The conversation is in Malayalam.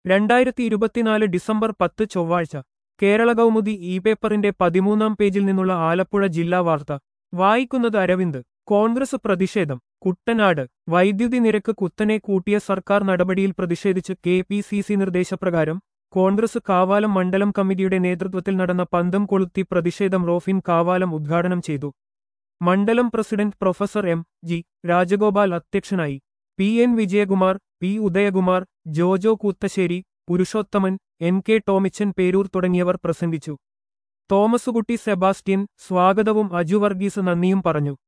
രണ്ടായിരത്തി ഇരുപത്തിനാല് ഡിസംബർ പത്ത് ചൊവ്വാഴ്ച കേരള കൗമുദി ഇ പേപ്പറിന്റെ പതിമൂന്നാം പേജിൽ നിന്നുള്ള ആലപ്പുഴ ജില്ലാ വാർത്ത വായിക്കുന്നത് അരവിന്ദ് കോൺഗ്രസ് പ്രതിഷേധം കുട്ടനാട് വൈദ്യുതി നിരക്ക് കുത്തനെ കൂട്ടിയ സർക്കാർ നടപടിയിൽ പ്രതിഷേധിച്ച് കെ പി സി സി നിർദ്ദേശപ്രകാരം കോൺഗ്രസ് കാവാലം മണ്ഡലം കമ്മിറ്റിയുടെ നേതൃത്വത്തിൽ നടന്ന പന്തം കൊളുത്തി പ്രതിഷേധം റോഫിൻ കാവാലം ഉദ്ഘാടനം ചെയ്തു മണ്ഡലം president professor M G Rajagopal അധ്യക്ഷനായി P N Vijayakumar P Udayakumar Jojo Koothassery Purushothaman N K Tomichan Perur തുടങ്ങിയവർ പ്രസംഗിച്ചു തോമസുകുട്ടി സെബാസ്റ്റ്യൻ സ്വാഗതവും അജു വർഗീസ് നന്ദിയും പറഞ്ഞു